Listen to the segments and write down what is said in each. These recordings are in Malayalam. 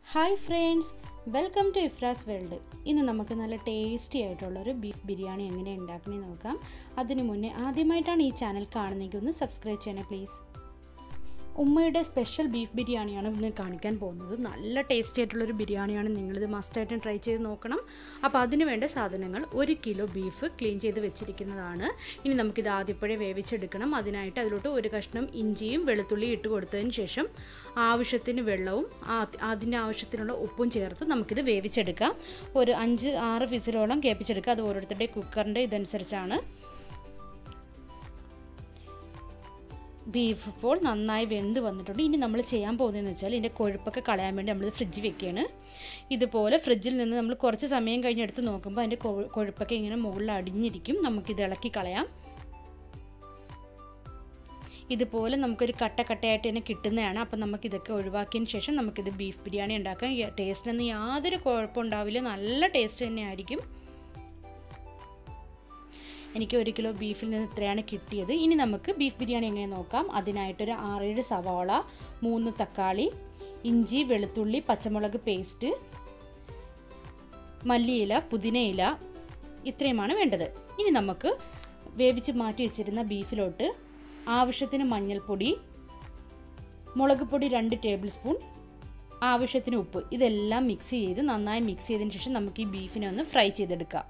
hi friends welcome to Ifras world ഇന്ന് നമുക്ക് നല്ല ടേസ്റ്റി ആയിട്ടുള്ളൊരു ബീഫ് ബിരിയാണി എങ്ങനെ ഉണ്ടാക്കണേ നോക്കാം അതിനു മുന്നേ ആദ്യമായിട്ടാണ് ഈ ചാനൽ കാണുന്നതെങ്കിൽ ഒന്ന് സബ്സ്ക്രൈബ് ചെയ്യണേ പ്ലീസ് ഉമ്മയുടെ സ്പെഷ്യൽ ബീഫ് ബിരിയാണിയാണ് ഇന്ന് കാണിക്കാൻ പോകുന്നത് നല്ല ടേസ്റ്റി ആയിട്ടുള്ളൊരു ബിരിയാണിയാണ് നിങ്ങളിത് മസ്റ്റായിട്ടും ട്രൈ ചെയ്ത് നോക്കണം അപ്പോൾ അതിന് വേണ്ട സാധനങ്ങൾ ഒരു കിലോ ബീഫ് ക്ലീൻ ചെയ്ത് വെച്ചിരിക്കുന്നതാണ് ഇനി നമുക്കിത് ആദ്യപ്പോഴേ വേവിച്ചെടുക്കണം അതിനായിട്ട് അതിലോട്ട് ഒരു കഷ്ണം ഇഞ്ചിയും വെളുത്തുള്ളിയും ഇട്ട് കൊടുത്തതിന് ശേഷം ആവശ്യത്തിന് വെള്ളവും അതിൻ്റെ ആവശ്യത്തിനുള്ള ഉപ്പും ചേർത്ത് നമുക്കിത് വേവിച്ചെടുക്കാം ഒരു അഞ്ച് ആറ് വിസിലോളം കേൾപ്പിച്ചെടുക്കുക അത് ഓരോരുത്തരുടെ കുക്കറിൻ്റെ ഇതനുസരിച്ചാണ് ബീഫ് ഇപ്പോൾ നന്നായി വെന്ത് വന്നിട്ടുണ്ട് ഇനി നമ്മൾ ചെയ്യാൻ പോകുന്നതെന്ന് വെച്ചാൽ ഇതിൻ്റെ കൊഴുപ്പൊക്കെ കളയാൻ വേണ്ടി നമ്മൾ ഫ്രിഡ്ജ് വെക്കുകയാണ് ഇതുപോലെ ഫ്രിഡ്ജിൽ നിന്ന് നമ്മൾ കുറച്ച് സമയം കഴിഞ്ഞ് എടുത്ത് നോക്കുമ്പോൾ അതിൻ്റെ കൊഴുപ്പൊക്കെ ഇങ്ങനെ മുകളിൽ അടിഞ്ഞിരിക്കും നമുക്കിത് ഇളക്കി കളയാം ഇതുപോലെ നമുക്കൊരു കട്ട കട്ടയായിട്ട് തന്നെ കിട്ടുന്നതാണ് അപ്പം നമുക്കിതൊക്കെ ഒഴിവാക്കിയതിന് ശേഷം നമുക്കിത് ബീഫ് ബിരിയാണി ഉണ്ടാക്കാം ടേസ്റ്റിനൊന്നും യാതൊരു കുഴപ്പമുണ്ടാവില്ല നല്ല ടേസ്റ്റ് തന്നെയായിരിക്കും എനിക്ക് ഒരു കിലോ ബീഫിൽ നിന്ന് ഇത്രയാണ് കിട്ടിയത് ഇനി നമുക്ക് ബീഫ് ബിരിയാണി എങ്ങനെ നോക്കാം അതിനായിട്ടൊരു ആറേഴ് സവാള മൂന്ന് തക്കാളി ഇഞ്ചി വെളുത്തുള്ളി പച്ചമുളക് പേസ്റ്റ് മല്ലിയില പുതിനയില ഇത്രയുമാണ് വേണ്ടത് ഇനി നമുക്ക് വേവിച്ച് മാറ്റി വെച്ചിരുന്ന ബീഫിലോട്ട് ആവശ്യത്തിന് മഞ്ഞൾപ്പൊടി മുളക് പൊടി രണ്ട് ടേബിൾ സ്പൂൺ ആവശ്യത്തിന് ഉപ്പ് ഇതെല്ലാം മിക്സ് ചെയ്ത് നന്നായി മിക്സ് ചെയ്തതിന് ശേഷം നമുക്ക് ഈ ബീഫിനെ ഒന്ന് ഫ്രൈ ചെയ്തെടുക്കാം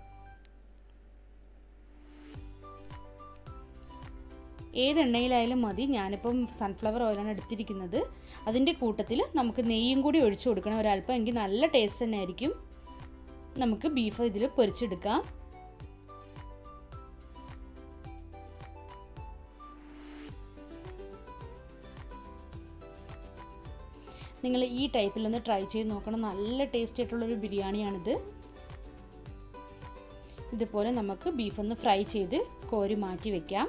ഏത് എണ്ണയിലായാലും മതി ഞാനിപ്പം സൺഫ്ലവർ ഓയിലാണ് എടുത്തിരിക്കുന്നത് അതിൻ്റെ കൂട്ടത്തിൽ നമുക്ക് നെയ്യും കൂടി ഒഴിച്ചു കൊടുക്കണം ഒരല്പം എങ്കിൽ നല്ല ടേസ്റ്റ് തന്നെ ആയിരിക്കും നമുക്ക് ബീഫ് ഇതിൽ പൊരിച്ചെടുക്കാം നിങ്ങൾ ഈ ടൈപ്പിലൊന്ന് ട്രൈ ചെയ്ത് നോക്കണം നല്ല ടേസ്റ്റി ആയിട്ടുള്ളൊരു ബിരിയാണിയാണിത് ഇതുപോലെ നമുക്ക് ബീഫ് ഒന്ന് ഫ്രൈ ചെയ്ത് കോരി മാറ്റി വെക്കാം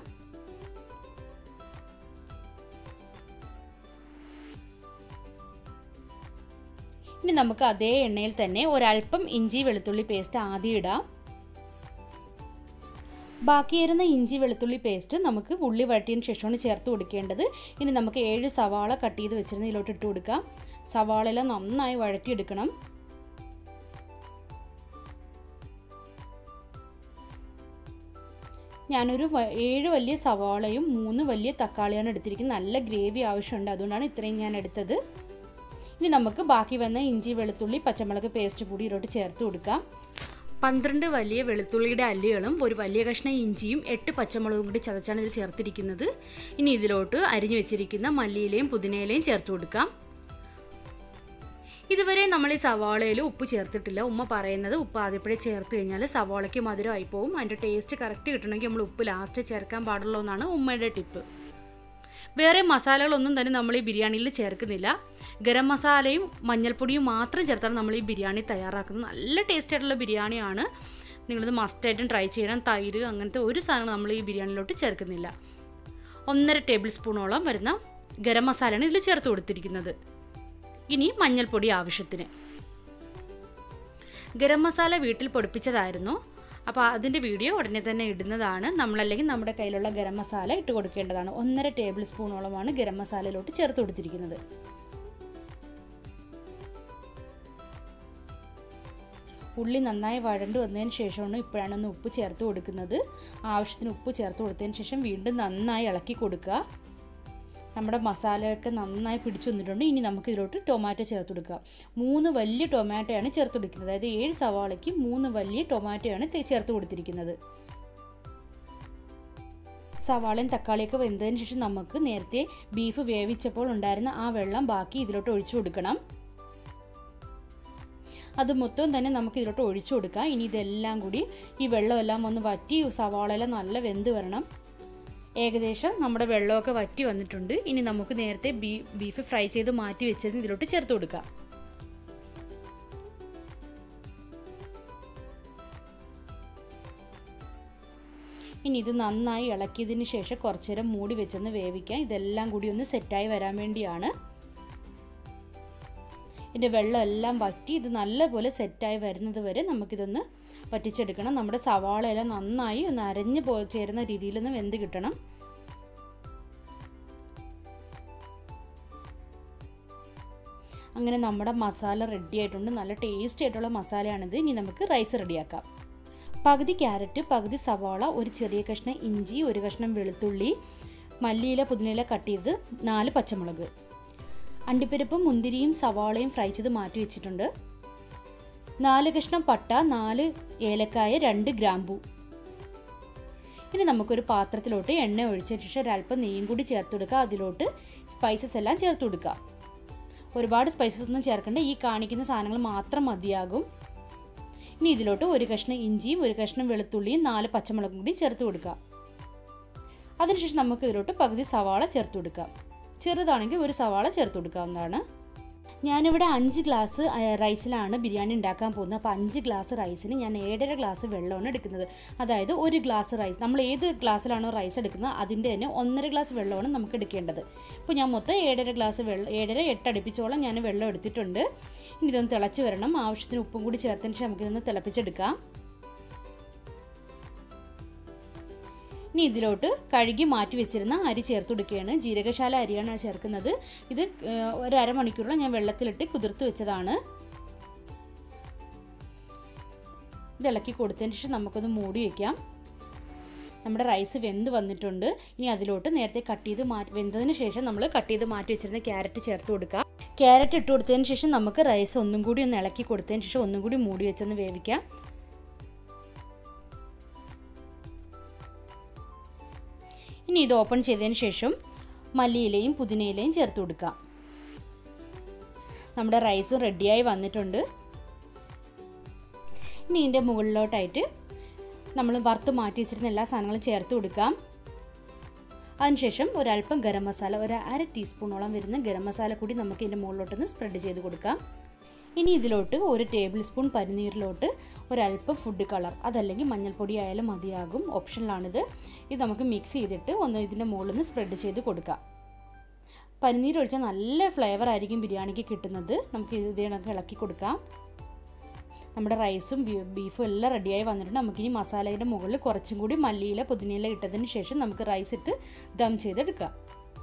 ഇനി നമുക്ക് അതേ എണ്ണയിൽ തന്നെ ഒരല്പം ഇഞ്ചി വെളുത്തുള്ളി പേസ്റ്റ് ആദ്യം ഇടാം ബാക്കി വരുന്ന ഇഞ്ചി വെളുത്തുള്ളി പേസ്റ്റ് നമുക്ക് ഉള്ളി വഴറ്റിയതിന് ശേഷമാണ് ചേർത്ത് കൊടുക്കേണ്ടത് ഇനി നമുക്ക് ഏഴ് സവാള കട്ട് ചെയ്ത് വെച്ചിരുന്ന ഇതിലോട്ട് ഇട്ട് കൊടുക്കാം സവാളയെല്ലാം നന്നായി വഴറ്റിയെടുക്കണം ഞാനൊരു ഏഴ് വലിയ സവാളയും മൂന്ന് വലിയ തക്കാളിയാണ് എടുത്തിരിക്കുന്നത് നല്ല ഗ്രേവി ആവശ്യമുണ്ട് അതുകൊണ്ടാണ് ഇത്രയും ഞാൻ എടുത്തത് ഇനി നമുക്ക് ബാക്കി വന്ന ഇഞ്ചി വെളുത്തുള്ളി പച്ചമുളക് പേസ്റ്റ് കൂടി ഇതിലോട്ട് ചേർത്ത് കൊടുക്കാം പന്ത്രണ്ട് വലിയ വെളുത്തുള്ളിയുടെ അല്ലികളും ഒരു വലിയ കഷ്ണം ഇഞ്ചിയും എട്ട് പച്ചമുളകും കൂടി ചതച്ചാണ് ഇതിൽ ചേർത്തിരിക്കുന്നത് ഇനി ഇതിലോട്ട് അരിഞ്ഞു വെച്ചിരിക്കുന്ന മല്ലിയിലയും പുതിനയിലയും ചേർത്ത് കൊടുക്കാം ഇതുവരെ നമ്മൾ ഈ സവാളയിൽ ഉപ്പ് ചേർത്തിട്ടില്ല ഉമ്മ പറയുന്നത് ഉപ്പ് ആദ്യപ്പോഴേ ചേർത്ത് കഴിഞ്ഞാൽ സവാളയ്ക്ക് മധുരമായി പോകും അതിൻ്റെ ടേസ്റ്റ് കറക്റ്റ് കിട്ടണമെങ്കിൽ നമ്മൾ ഉപ്പ് ലാസ്റ്റ് ചേർക്കാൻ പാടുള്ളൂ എന്നാണ് ഉമ്മയുടെ ടിപ്പ് വേറെ മസാലകളൊന്നും തന്നെ നമ്മൾ ഈ ബിരിയാണിയിൽ ചേർക്കുന്നില്ല ഗരം മസാലയും മഞ്ഞൾപ്പൊടിയും മാത്രം ചേർത്താണ് നമ്മൾ ഈ ബിരിയാണി തയ്യാറാക്കുന്നത് നല്ല ടേസ്റ്റ് ആയിട്ടുള്ള ബിരിയാണിയാണ് നിങ്ങളിത് മസ്റ്റായിട്ടും ട്രൈ ചെയ്യണം തൈര് അങ്ങനത്തെ ഒരു സാധനം നമ്മൾ ഈ ബിരിയാണിയിലോട്ട് ചേർക്കുന്നില്ല ഒന്നര ടേബിൾ സ്പൂണോളം വരുന്ന ഗരം മസാലയാണ് ഇതിൽ ചേർത്ത് കൊടുത്തിരിക്കുന്നത് ഇനി മഞ്ഞൾപ്പൊടി ആവശ്യത്തിന് ഗരം മസാല വീട്ടിൽ പൊടിപ്പിച്ചതായിരുന്നു അപ്പോൾ അതിൻ്റെ വീഡിയോ ഉടനെ തന്നെ ഇടുന്നതാണ് നമ്മളല്ലെങ്കിൽ നമ്മുടെ കയ്യിലുള്ള ഗരം മസാല ഇട്ട് കൊടുക്കേണ്ടതാണ് ഒന്നര ടേബിൾ സ്പൂണോളമാണ് ഗരം മസാലയിലോട്ട് ചേർത്ത് കൊടുത്തിരിക്കുന്നത് ഉള്ളി നന്നായി വഴണ്ട് വന്നതിന് ശേഷമാണ് ഇപ്പോഴാണ് ഒന്ന് ഉപ്പ് ചേർത്ത് കൊടുക്കുന്നത് ആവശ്യത്തിന് ഉപ്പ് ചേർത്ത് കൊടുത്തതിന് ശേഷം വീണ്ടും നന്നായി ഇളക്കി കൊടുക്കുക നമ്മുടെ മസാലയൊക്കെ നന്നായി പിടിച്ചു വന്നിട്ടുണ്ട് ഇനി നമുക്ക് ഇതിലോട്ട് ടൊമാറ്റോ ചേർത്ത് കൊടുക്കുക മൂന്ന് വലിയ ടൊമാറ്റോയാണ് ചേർത്ത് കൊടുക്കുന്നത് അതായത് ഏഴ് സവാളയ്ക്ക് മൂന്ന് വലിയ ടൊമാറ്റോയാണ് ചേർത്ത് കൊടുത്തിരിക്കുന്നത് സവാളയും തക്കാളിയൊക്കെ വെന്തതിന് ശേഷം നമുക്ക് നേരത്തെ ബീഫ് വേവിച്ചപ്പോൾ ഉണ്ടായിരുന്ന ആ വെള്ളം ബാക്കി ഇതിലോട്ട് ഒഴിച്ചു കൊടുക്കണം അത് മൊത്തം തന്നെ നമുക്ക് ഇതിലോട്ട് ഒഴിച്ചു കൊടുക്കാം ഇനി ഇതെല്ലാം കൂടി ഈ വെള്ളമെല്ലാം ഒന്ന് വറ്റി സവാളയെല്ലാം നല്ല വെന്ത് വരണം ഏകദേശം നമ്മുടെ വെള്ളമൊക്കെ വറ്റി വന്നിട്ടുണ്ട് ഇനി നമുക്ക് നേരത്തെ ബീ ബീഫ് ഫ്രൈ ചെയ്ത് മാറ്റി വെച്ചത് ഇതിലോട്ട് ചേർത്ത് കൊടുക്കാം ഇനി ഇത് നന്നായി ഇളക്കിയതിന് ശേഷം കുറച്ചു നേരം മൂടി വെച്ചൊന്ന് വേവിക്കാം ഇതെല്ലാം കൂടി ഒന്ന് സെറ്റായി വരാൻ വേണ്ടിയാണ് ഇതിൻ്റെ വെള്ളം എല്ലാം വറ്റി ഇത് നല്ലപോലെ സെറ്റായി വരുന്നത് വരെ നമുക്കിതൊന്ന് വറ്റിച്ചെടുക്കണം നമ്മുടെ സവാളയെല്ലാം നന്നായി ഒന്ന് അരഞ്ഞ് പോ ചേരുന്ന രീതിയിലൊന്ന് വെന്ത് കിട്ടണം അങ്ങനെ നമ്മുടെ മസാല റെഡി ആയിട്ടുണ്ട് നല്ല ടേസ്റ്റി ആയിട്ടുള്ള മസാലയാണിത് ഇനി നമുക്ക് റൈസ് റെഡിയാക്കാം പകുതി ക്യാരറ്റ് പകുതി സവാള ഒരു ചെറിയ കഷ്ണം ഇഞ്ചി ഒരു കഷ്ണം വെളുത്തുള്ളി മല്ലിയില പുതിനയില കട്ട് ചെയ്ത് നാല് പച്ചമുളക് അണ്ടിപ്പരിപ്പും മുന്തിരിയും സവാളയും ഫ്രൈ ചെയ്ത് മാറ്റി വെച്ചിട്ടുണ്ട് നാല് കഷ്ണം പട്ട നാല് ഏലക്കായ രണ്ട് ഗ്രാമ്പൂ ഇനി നമുക്കൊരു പാത്രത്തിലോട്ട് എണ്ണ ഒഴിച്ചതിന് ശേഷം ഒരല്പം നെയ്യും കൂടി ചേർത്ത് കൊടുക്കുക അതിലോട്ട് സ്പൈസസ് എല്ലാം ചേർത്ത് കൊടുക്കുക ഒരുപാട് സ്പൈസസ് ഒന്നും ചേർക്കേണ്ട ഈ കാണിക്കുന്ന സാധനങ്ങൾ മാത്രം മതിയാകും ഇനി ഇതിലോട്ട് ഒരു കഷ്ണം ഇഞ്ചിയും ഒരു കഷ്ണം വെളുത്തുള്ളിയും നാല് പച്ചമുളകും കൂടി ചേർത്ത് കൊടുക്കുക അതിനുശേഷം നമുക്ക് ഇതിലോട്ട് പകുതി സവാള ചേർത്ത് കൊടുക്കാം ചെറുതാണെങ്കിൽ ഒരു സവാള ചേർത്ത് കൊടുക്കാവുന്നതാണ് ഞാനിവിടെ അഞ്ച് ഗ്ലാസ് റൈസിലാണ് ബിരിയാണി ഉണ്ടാക്കാൻ പോകുന്നത് അപ്പോൾ അഞ്ച് ഗ്ലാസ് റൈസിന് ഞാൻ ഏഴര ഗ്ലാസ് വെള്ളമാണ് എടുക്കുന്നത് അതായത് ഒരു ഗ്ലാസ് റൈസ് നമ്മൾ ഏത് ഗ്ലാസ്സിലാണോ റൈസ് എടുക്കുന്നത് അതിൻ്റെ തന്നെ ഒന്നര ഗ്ലാസ് വെള്ളമാണ് നമുക്ക് എടുക്കേണ്ടത് ഇപ്പോൾ ഞാൻ മൊത്തം ഏഴര ഗ്ലാസ് വെള്ളം ഏഴര എട്ട് അടുപ്പിച്ചോളം ഞാൻ വെള്ളം എടുത്തിട്ടുണ്ട് ഇനി ഇതൊന്ന് തിളച്ച് വരണം ആവശ്യത്തിന് ഉപ്പും കൂടി ചേർത്തതിന് ശേഷം നമുക്കിതൊന്ന് തിളപ്പിച്ചെടുക്കാം ഇനി ഇതിലോട്ട് കഴുകി മാറ്റി വെച്ചിരുന്ന അരി ചേർത്ത് കൊടുക്കുകയാണ് ജീരകശാല അരിയാണ് ചേർക്കുന്നത് ഇത് ഒരു അരമണിക്കൂറോളം ഞാൻ വെള്ളത്തിലിട്ട് കുതിർത്ത് വെച്ചതാണ് ഇത് ഇളക്കി കൊടുത്തതിന് ശേഷം നമുക്കൊന്ന് മൂടി വയ്ക്കാം നമ്മുടെ റൈസ് വെന്ത് വന്നിട്ടുണ്ട് ഇനി അതിലോട്ട് നേരത്തെ കട്ട് ചെയ്ത് മാറ്റി വെന്തതിന് ശേഷം നമ്മൾ കട്ട് ചെയ്ത് മാറ്റി വെച്ചിരുന്ന ക്യാരറ്റ് ചേർത്ത് കൊടുക്കാം ക്യാരറ്റ് ഇട്ട് കൊടുത്തതിന് ശേഷം നമുക്ക് റൈസ് ഒന്നും കൂടി ഒന്ന് ഇളക്കി കൊടുത്തതിന് ശേഷം ഒന്നും കൂടി മൂടി വെച്ചൊന്ന് വേവിക്കാം ഇനി ഇത് ഓപ്പൺ ചെയ്തതിന് ശേഷം മല്ലിയിലയും പുതിനയിലയും ചേർത്ത് കൊടുക്കാം നമ്മുടെ റൈസ് റെഡിയായി വന്നിട്ടുണ്ട് ഇനി ഇതിൻ്റെ മുകളിലോട്ടായിട്ട് നമ്മൾ വറുത്ത് മാറ്റി വെച്ചിരുന്ന എല്ലാ സാധനങ്ങളും ചേർത്ത് കൊടുക്കാം അതിനുശേഷം ഒരല്പം ഗരം മസാല ഒരു അര ടീസ്പൂണോളം വരുന്ന ഗരം മസാല കൂടി നമുക്ക് ഇതിൻ്റെ മുകളിലോട്ടൊന്ന് സ്പ്രെഡ് ചെയ്ത് കൊടുക്കാം ഇനി ഇതിലോട്ട് ഒരു ടേബിൾ സ്പൂൺ പനിനീരിലോട്ട് ഒരല്പം ഫുഡ് കളർ അതല്ലെങ്കിൽ മഞ്ഞൾപ്പൊടി ആയാലും മതിയാകും ഓപ്ഷനിലാണിത് ഇത് നമുക്ക് മിക്സ് ചെയ്തിട്ട് ഒന്ന് ഇതിൻ്റെ മുകളിൽ നിന്ന് സ്പ്രെഡ് ചെയ്ത് കൊടുക്കാം പനിനീർ ഒഴിച്ചാൽ നല്ല ഫ്ലേവർ ആയിരിക്കും ബിരിയാണിക്ക് കിട്ടുന്നത് നമുക്ക് ഇത് കണക്ക് ഇളക്കി കൊടുക്കാം നമ്മുടെ റൈസും ബീഫും എല്ലാം റെഡിയായി വന്നിട്ടുണ്ട് നമുക്കിനി മസാലയുടെ മുകളിൽ കുറച്ചും കൂടി മല്ലിയില പുതിനയില ഇട്ടതിന് ശേഷം നമുക്ക് റൈസ് ഇട്ട് ദം ചെയ്തെടുക്കാം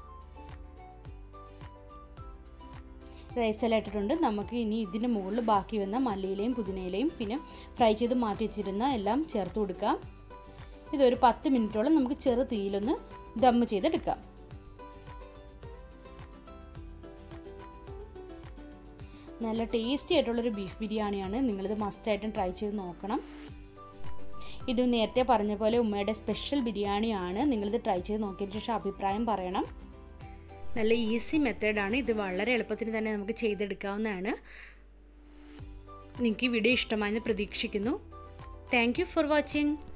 റൈസ് എല്ലാം ഇട്ടിട്ടുണ്ട് നമുക്ക് ഇനി ഇതിൻ്റെ മുകളിൽ ബാക്കി വന്ന മല്ലിയിലയും പുതിനയിലയും പിന്നെ ഫ്രൈ ചെയ്ത് മാറ്റി വെച്ചിരുന്ന എല്ലാം ചേർത്ത് കൊടുക്കാം ഇതൊരു പത്ത് മിനിറ്റോളം നമുക്ക് ചെറു തീയിലൊന്ന് ദമ്മ് ചെയ്തെടുക്കാം നല്ല ടേസ്റ്റി ആയിട്ടുള്ളൊരു ബീഫ് ബിരിയാണിയാണ് നിങ്ങളിത് മസ്റ്റായിട്ടും ട്രൈ ചെയ്ത് നോക്കണം ഇത് നേരത്തെ പറഞ്ഞ പോലെ ഉമ്മയുടെ സ്പെഷ്യൽ ബിരിയാണിയാണ് നിങ്ങളിത് ട്രൈ ചെയ്ത് നോക്കിയതിന് ശേഷം അഭിപ്രായം പറയണം നല്ല ഈസി മെത്തേഡാണ് ഇത് വളരെ എളുപ്പത്തിന് തന്നെ നമുക്ക് ചെയ്തെടുക്കാവുന്നതാണ് നിങ്ങൾക്ക് ഈ വീഡിയോ ഇഷ്ടമായെന്ന് പ്രതീക്ഷിക്കുന്നു താങ്ക് യു ഫോർ വാച്ചിങ്